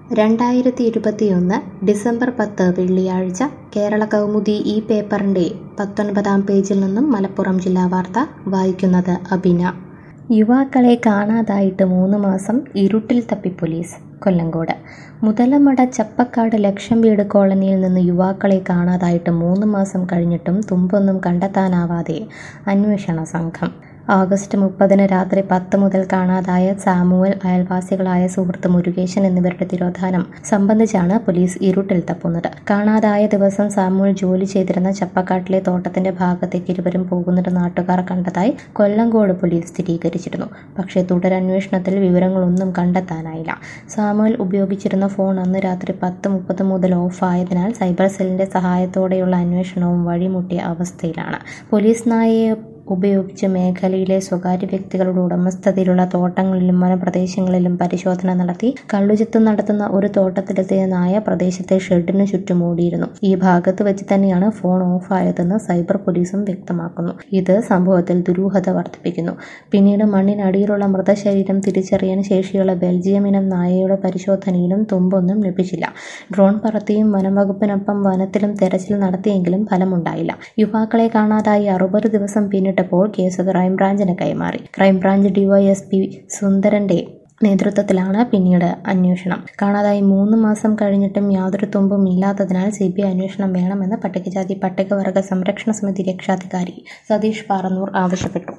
രണ്ടായിരത്തി ഇരുപത്തിയൊന്ന് ഡിസംബർ പത്ത് വെള്ളിയാഴ്ച കേരള കൗമുദി ഈ പേപ്പറിൻ്റെ പത്തൊൻപതാം പേജിൽ നിന്നും മലപ്പുറം ജില്ലാ വാർത്ത വായിക്കുന്നത് അബിന യുവാക്കളെ കാണാതായിട്ട് മൂന്ന് മാസം ഇരുട്ടിൽ തപ്പി പോലീസ് കൊല്ലങ്കോട് മുതലമട ചപ്പക്കാട് ലക്ഷം വീട് കോളനിയിൽ നിന്ന് യുവാക്കളെ കാണാതായിട്ട് മൂന്ന് മാസം കഴിഞ്ഞിട്ടും തുമ്പൊന്നും കണ്ടെത്താനാവാതെ അന്വേഷണ സംഘം ഓഗസ്റ്റ് മുപ്പതിന് രാത്രി പത്ത് മുതൽ കാണാതായ സാമുവൽ അയൽവാസികളായ സുഹൃത്ത് മുരുകേശൻ എന്നിവരുടെ തിരോധാനം സംബന്ധിച്ചാണ് പോലീസ് ഇരുട്ടിൽ തപ്പുന്നത് കാണാതായ ദിവസം സാമുവൽ ജോലി ചെയ്തിരുന്ന ചപ്പക്കാട്ടിലെ തോട്ടത്തിന്റെ ഭാഗത്തേക്ക് ഇരുവരും പോകുന്നത് നാട്ടുകാർ കണ്ടതായി കൊല്ലങ്കോട് പോലീസ് സ്ഥിരീകരിച്ചിരുന്നു പക്ഷേ തുടരന്വേഷണത്തിൽ വിവരങ്ങളൊന്നും കണ്ടെത്താനായില്ല സാമുവൽ ഉപയോഗിച്ചിരുന്ന ഫോൺ അന്ന് രാത്രി പത്ത് മുപ്പത് മുതൽ ഓഫായതിനാൽ സൈബർ സെല്ലിന്റെ സഹായത്തോടെയുള്ള അന്വേഷണവും വഴിമുട്ടിയ അവസ്ഥയിലാണ് പോലീസ് നായയെ ഉപയോഗിച്ച് മേഖലയിലെ സ്വകാര്യ വ്യക്തികളുടെ ഉടമസ്ഥതയിലുള്ള തോട്ടങ്ങളിലും വനപ്രദേശങ്ങളിലും പരിശോധന നടത്തി കള്ളുചിത്തം നടത്തുന്ന ഒരു തോട്ടത്തിലെത്തിയ നായ പ്രദേശത്തെ ഷെഡിനു ചുറ്റും ഓടിയിരുന്നു ഈ ഭാഗത്ത് വെച്ച് തന്നെയാണ് ഫോൺ ഓഫായതെന്ന് സൈബർ പോലീസും വ്യക്തമാക്കുന്നു ഇത് സംഭവത്തിൽ ദുരൂഹത വർദ്ധിപ്പിക്കുന്നു പിന്നീട് മണ്ണിനടിയിലുള്ള മൃതശരീരം തിരിച്ചറിയാൻ ശേഷിയുള്ള ബെൽജിയം ഇനം നായയുടെ പരിശോധനയിലും തുമ്പൊന്നും ലഭിച്ചില്ല ഡ്രോൺ പറത്തിയും വനംവകുപ്പിനൊപ്പം വനത്തിലും തെരച്ചിൽ നടത്തിയെങ്കിലും ഫലമുണ്ടായില്ല യുവാക്കളെ കാണാതായി അറുപത് ദിവസം പിന്നിട്ടപ്പോൾ കേസ് ക്രൈംബ്രാഞ്ചിന് കൈമാറി ക്രൈംബ്രാഞ്ച് ഡിവൈഎസ്പി സുന്ദരന്റെ നേതൃത്വത്തിലാണ് പിന്നീട് അന്വേഷണം കാണാതായി മൂന്ന് മാസം കഴിഞ്ഞിട്ടും യാതൊരു തുമ്പും ഇല്ലാത്തതിനാൽ സി ബി ഐ അന്വേഷണം വേണമെന്ന് പട്ടികജാതി പട്ടികവർഗ സംരക്ഷണ സമിതി രക്ഷാധികാരി സതീഷ് പാറന്നൂർ ആവശ്യപ്പെട്ടു